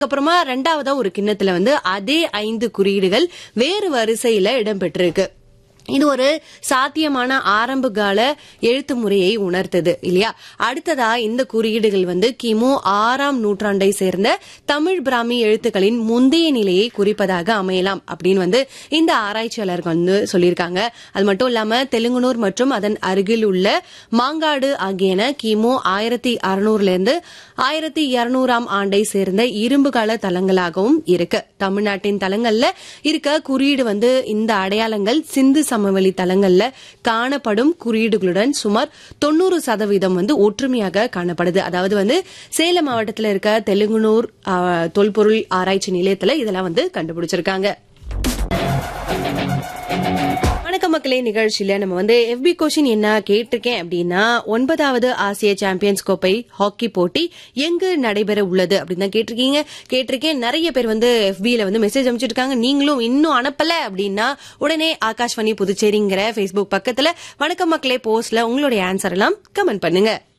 அப்புறமா ரெண்டாவதா ஒரு கிண்ணத்துல வந்து அதே ஐந்து குறியீடுகள் வேறு வரிசையில இடம்பெற்றிருக்கு இது ஒரு சாத்தியமான ஆரம்ப கால எழுத்து முறையை உணர்த்தது இல்லையா அடுத்ததா இந்த குறியீடுகள் வந்து கிமு ஆறாம் நூற்றாண்டை சேர்ந்த தமிழ் பிராமி எழுத்துக்களின் முந்தைய நிலையை குறிப்பதாக அமையலாம் அப்படின்னு வந்து இந்த ஆராய்ச்சியாளர்கள் வந்து சொல்லியிருக்காங்க அது மட்டும் இல்லாம தெலுங்குனூர் மற்றும் அதன் அருகில் உள்ள மாங்காடு ஆகியன கிமு ஆயிரத்தி அறுநூறுல இருந்து ஆயிரத்தி இருநூறாம் ஆண்டை சேர்ந்த இரும்பு கால தலங்களாகவும் இருக்கு தமிழ்நாட்டின் தலங்கள்ல இருக்க குறியீடு வந்து இந்த அடையாளங்கள் சிந்து சமவெளி தலங்கள்ல காணப்படும் குறியீடுகளுடன் சுமார் தொண்ணூறு சதவீதம் வந்து ஒற்றுமையாக காணப்படுது அதாவது வந்து சேலம் மாவட்டத்தில் இருக்க தெலுங்குனூர் ஆ, தொல்பொருள் ஆராய்ச்சி நிலையத்துல இதெல்லாம் வந்து கண்டுபிடிச்சிருக்காங்க வணக்கம் மக்களே நிகழ்ச்சியில நம்ம வந்து எஃபி கொஷின் என்ன கேட்டிருக்கேன் அப்படின்னா ஒன்பதாவது ஆசிய சாம்பியன்ஸ் கோப்பை ஹாக்கி போட்டி எங்கு நடைபெற உள்ளது அப்படின்னு தான் கேட்டிருக்கீங்க கேட்டிருக்கேன் நிறைய பேர் வந்து எஃபில வந்து மெசேஜ் அனுப்பிச்சிருக்காங்க நீங்களும் இன்னும் அனுப்பல அப்படின்னா உடனே ஆகாஷ்வாணி புதுச்சேரிங்கிற ஃபேஸ்புக் பக்கத்துல வணக்கம் மக்களே போஸ்ட்ல உங்களுடைய ஆன்சர் எல்லாம் கமெண்ட் பண்ணுங்க